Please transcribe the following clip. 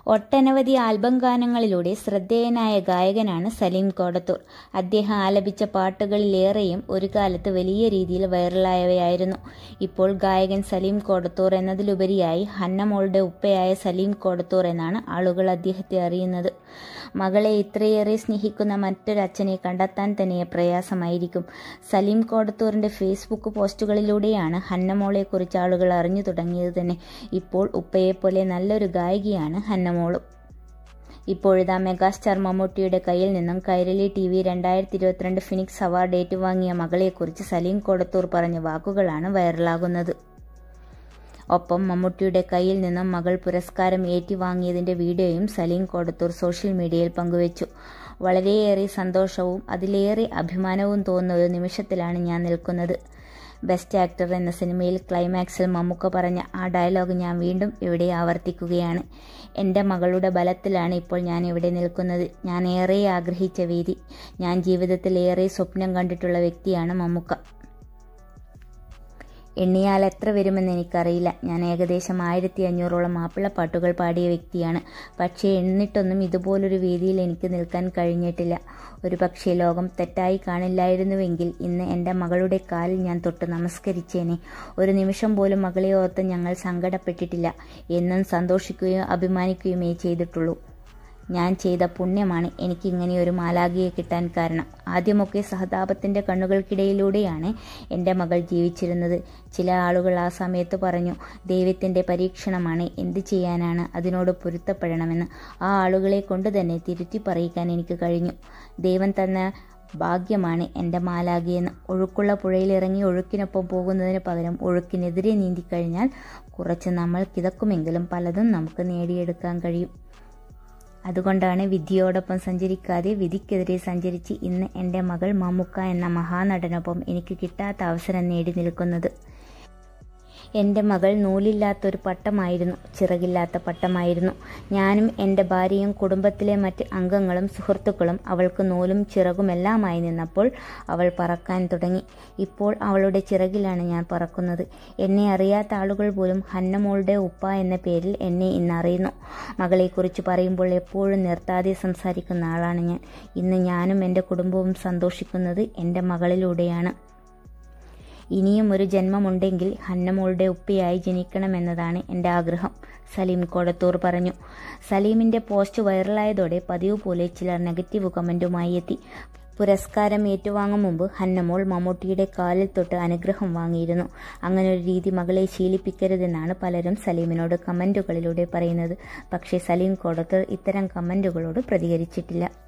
ഒട്ടനവധി ആൽബം ഗാനങ്ങളിലൂടെ ശ്രദ്ധേയനായ ഗായകനാണ് സലീം കോടത്തൂർ അദ്ദേഹം ആലപിച്ച പാട്ടുകളിലേറെയും ഒരു കാലത്ത് വലിയ രീതിയിൽ വൈറലായവയായിരുന്നു ഇപ്പോൾ ഗായകൻ സലീം കോടത്തൂർ എന്നതിലുപരിയായി ഹന്നമോളുടെ ഉപ്പയായ സലീം കോടത്തൂർ എന്നാണ് ആളുകൾ അദ്ദേഹത്തെ അറിയുന്നത് മകളെ ഇത്രയേറെ സ്നേഹിക്കുന്ന മറ്റൊരച്ഛനെ കണ്ടെത്താൻ തന്നെ പ്രയാസമായിരിക്കും സലീം കോടത്തൂറിന്റെ ഫേസ്ബുക്ക് പോസ്റ്റുകളിലൂടെയാണ് ഹന്നമോളെക്കുറിച്ച് ആളുകൾ അറിഞ്ഞു തുടങ്ങിയത് തന്നെ ഇപ്പോൾ ഉപ്പയെപ്പോലെ നല്ലൊരു ഗായികയാണ് ഹന്നമോളും ഇപ്പോഴിതാ മെഗാസ്റ്റാർ മമ്മൂട്ടിയുടെ കയ്യിൽ നിന്നും കൈരളി ടി വി രണ്ടായിരത്തി ഇരുപത്തിരണ്ട് ഫിനിക്സ് അവാർഡ് ഏറ്റുവാങ്ങിയ മകളെക്കുറിച്ച് സലീം കോടത്തൂർ പറഞ്ഞ വാക്കുകളാണ് വൈറലാകുന്നത് ഒപ്പം മമ്മൂട്ടിയുടെ കയ്യിൽ നിന്നും മകൾ പുരസ്കാരം ഏറ്റുവാങ്ങിയതിന്റെ വീഡിയോയും സലീം കോടത്തൂർ സോഷ്യൽ മീഡിയയിൽ പങ്കുവച്ചു വളരെയേറെ സന്തോഷവും അതിലേറെ അഭിമാനവും തോന്നുന്ന ഒരു നിമിഷത്തിലാണ് ഞാൻ നിൽക്കുന്നത് ബെസ്റ്റ് ആക്ടർ എന്ന സിനിമയിൽ ക്ലൈമാക്സിൽ മമ്മൂക്ക പറഞ്ഞ ആ ഡയലോഗ് ഞാൻ വീണ്ടും ഇവിടെ ആവർത്തിക്കുകയാണ് എൻ്റെ മകളുടെ ബലത്തിലാണ് ഇപ്പോൾ ഞാൻ ഇവിടെ നിൽക്കുന്നത് ഞാൻ ഏറെ ആഗ്രഹിച്ച വേദി ഞാൻ ജീവിതത്തിൽ ഏറെ സ്വപ്നം കണ്ടിട്ടുള്ള വ്യക്തിയാണ് മമ്മൂക്ക എണ്ണിയാൽ എത്ര വരുമെന്ന് എനിക്കറിയില്ല ഞാൻ ഏകദേശം ആയിരത്തി അഞ്ഞൂറോളം മാപ്പിളപ്പാട്ടുകൾ പാടിയ വ്യക്തിയാണ് പക്ഷേ എന്നിട്ടൊന്നും ഇതുപോലൊരു വേദിയിൽ എനിക്ക് നിൽക്കാൻ കഴിഞ്ഞിട്ടില്ല ഒരു പക്ഷേ ലോകം തെറ്റായി കാണില്ലായിരുന്നുവെങ്കിൽ ഇന്ന് എൻ്റെ മകളുടെ കാലിൽ ഞാൻ തൊട്ട് നമസ്കരിച്ചേനെ ഒരു നിമിഷം പോലും മകളെ ഓർത്ത് ഞങ്ങൾ സങ്കടപ്പെട്ടിട്ടില്ല എന്നും സന്തോഷിക്കുകയും അഭിമാനിക്കുകയുമേ ചെയ്തിട്ടുള്ളൂ ഞാൻ ചെയ്ത പുണ്യമാണ് എനിക്ക് ഇങ്ങനെ ഒരു മാലാഖിയെ കിട്ടാൻ കാരണം ആദ്യമൊക്കെ സഹതാപത്തിൻ്റെ കണ്ണുകൾക്കിടയിലൂടെയാണ് എൻ്റെ മകൾ ജീവിച്ചിരുന്നത് ചില ആളുകൾ ആ സമയത്ത് പറഞ്ഞു ദൈവത്തിൻ്റെ പരീക്ഷണമാണ് എന്ത് ചെയ്യാനാണ് അതിനോട് പൊരുത്തപ്പെടണമെന്ന് ആ ആളുകളെ കൊണ്ട് തന്നെ തിരുത്തി പറയിക്കാൻ എനിക്ക് കഴിഞ്ഞു ദൈവം തന്ന ഭാഗ്യമാണ് എൻ്റെ മാലാഖിയെന്ന് ഒഴുക്കുള്ള പുഴയിലിറങ്ങി ഒഴുക്കിനൊപ്പം പോകുന്നതിന് പകരം ഒഴുക്കിനെതിരെ നീന്തിക്കഴിഞ്ഞാൽ കുറച്ച് നമ്മൾ കിതക്കുമെങ്കിലും പലതും നമുക്ക് നേടിയെടുക്കാൻ കഴിയും അതുകൊണ്ടാണ് വിധിയോടൊപ്പം സഞ്ചരിക്കാതെ വിധിക്കെതിരെ സഞ്ചരിച്ച് ഇന്ന് എൻ്റെ മകൾ മമ്മുക്ക എന്ന മഹാനടനൊപ്പം എനിക്ക് കിട്ടാത്ത അവസരം നേടി നിൽക്കുന്നത് എൻ്റെ മകൾ നൂലില്ലാത്തൊരു പട്ടമായിരുന്നു ചിറകില്ലാത്ത പട്ടമായിരുന്നു ഞാനും എൻ്റെ ഭാര്യയും കുടുംബത്തിലെ മറ്റ് അംഗങ്ങളും സുഹൃത്തുക്കളും അവൾക്ക് നൂലും ചിറകുമെല്ലാമായി നിന്നപ്പോൾ അവൾ പറക്കാൻ തുടങ്ങി ഇപ്പോൾ അവളുടെ ചിറകിലാണ് ഞാൻ പറക്കുന്നത് എന്നെ അറിയാത്ത ആളുകൾ പോലും ഹന്നമോളുടെ ഉപ്പ എന്ന പേരിൽ എന്നെ ഇന്ന് അറിയുന്നു മകളെക്കുറിച്ച് പറയുമ്പോൾ എപ്പോഴും നിർത്താതെ സംസാരിക്കുന്ന ആളാണ് ഞാൻ ഇന്ന് ഞാനും എൻ്റെ കുടുംബവും സന്തോഷിക്കുന്നത് എൻ്റെ മകളിലൂടെയാണ് ഇനിയും ഒരു ജന്മമുണ്ടെങ്കിൽ ഹന്നമോളുടെ ഉപ്പയായി ജനിക്കണമെന്നതാണ് എൻ്റെ ആഗ്രഹം സലീം കോടത്തൂർ പറഞ്ഞു സലീമിൻ്റെ പോസ്റ്റ് വൈറലായതോടെ പതിവ് പോലെ ചിലർ നെഗറ്റീവ് കമൻറ്റുമായി എത്തി പുരസ്കാരം ഏറ്റുവാങ്ങും മുമ്പ് ഹന്നമോൾ മമ്മൂട്ടിയുടെ കാലിൽ തൊട്ട് അനുഗ്രഹം വാങ്ങിയിരുന്നു അങ്ങനെ ഒരു രീതി മകളെ ശീലിപ്പിക്കരുതെന്നാണ് പലരും സലീമിനോട് കമൻറ്റുകളിലൂടെ പറയുന്നത് പക്ഷേ സലീം കോടത്തൂർ ഇത്തരം കമൻറ്റുകളോട് പ്രതികരിച്ചിട്ടില്ല